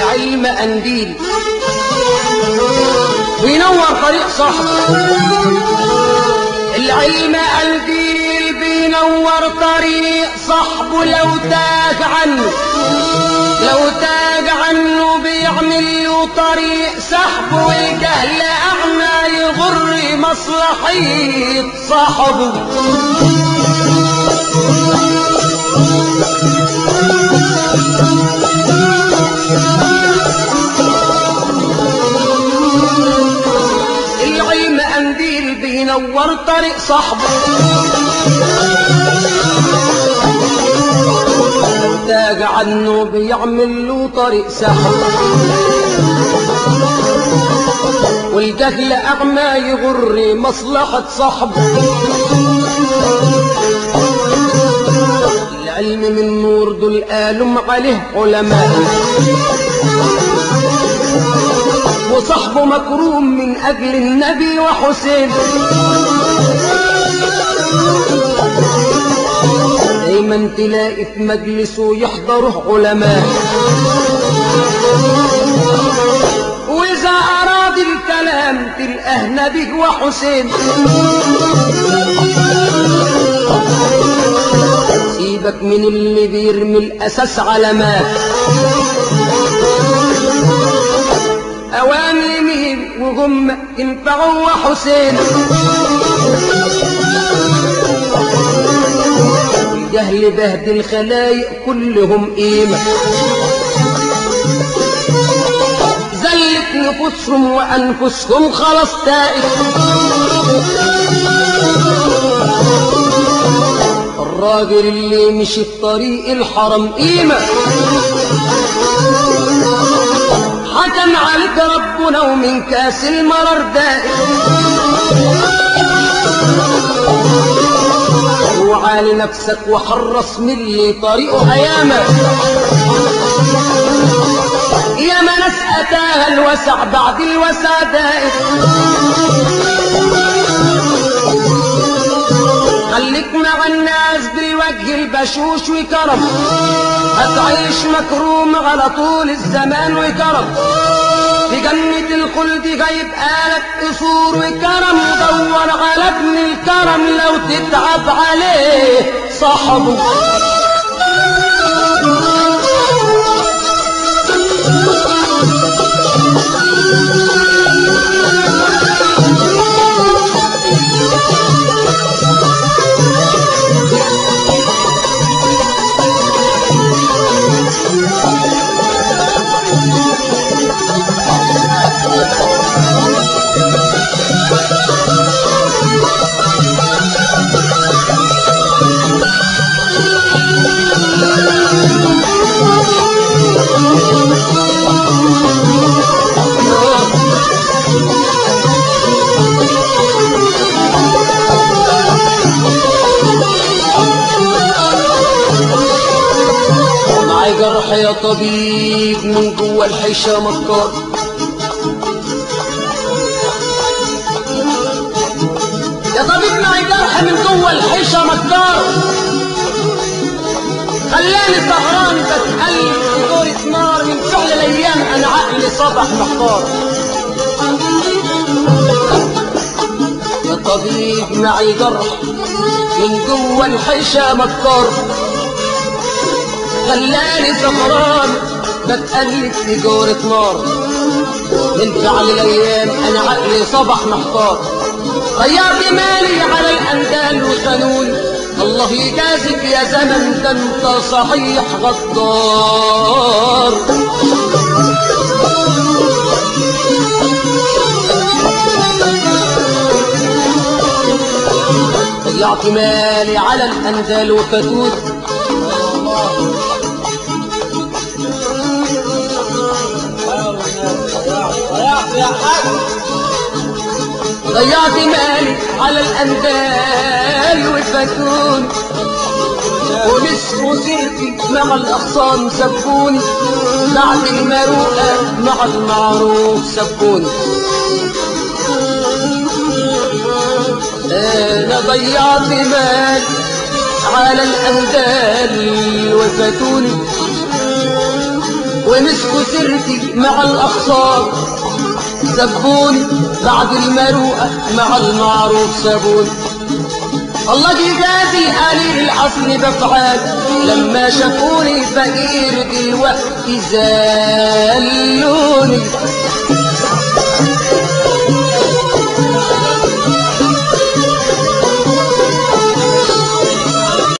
العلم قنديل بينور طريق صاحبه العلم قنديل بينور طريق صاحبه لو تاج عنه لو تاج عنه بيعمل له طريق سحبه والجهل أعمى يغر مصلحية صاحبه العلم قنديل بينور طريق صاحبه تاج عنه بيعمل له طريق سحب والجهل أعمى يغر مصلحة صاحبه العلم من نور دول قالوا عليه علماء وصاحبه مكروم من أجل النبي وحسين دايما تلاقي في مجلسه يحضره علماء وإذا أراد الكلام تلقاه نبي وحسين سيبك من اللي بيرمي الأساس علامات أوامر مين وهم تنفعوا وحسين الجهل بهدل الخلايق كلهم قيمة زلت نفوسهم وأنفسهم خلاص تائب الراجل اللي مشي في طريق الحرم قيمة حكم عليك ربنا ومن كاس المرر دائم اوعى لنفسك وحرص من اللي طريقه ايامه يا ما ناس اتاها الوسع بعد الوسع دائم خليك مع الناس بالوجه البشوش وكرم هتعيش مكروم على طول الزمان وكرم في جنة الخلد جايب آلة قصور وكرم دور على ابن الكرم لو تتعب عليه صاحبه معي جرح يا طبيب من جوه الحيشة مكار يا طبيب معي جرح من جوه الحيشة مكار خلاني سهران بتقلب في دورة نار من فعل الايام انا عقلي صبح محتار يا طبيب معي جرح من جوه الحيشة مكار خلاني سهران بتقلب في جورة نار من فعل الايام انا عقلي صبح محتار غيرت مالي على الاندال وخانوني الله يجازك يا زمن ده انت صحيح غدار ضيعت مالي على الاندال وفتوت ضيعت مالي على الأندال والفتون ونسوا سيرتي مع الأخصام سبوني بعد المروءة مع المعروف سبوني أنا ضيعت مالي على الأندال وفتوني ومسكوا سيرتي مع الأخصار سبوني بعد المروءة مع المعروف سابوني الله جزازي قليل الأصل بفعال لما شافوني فقير دلوقتي زالوني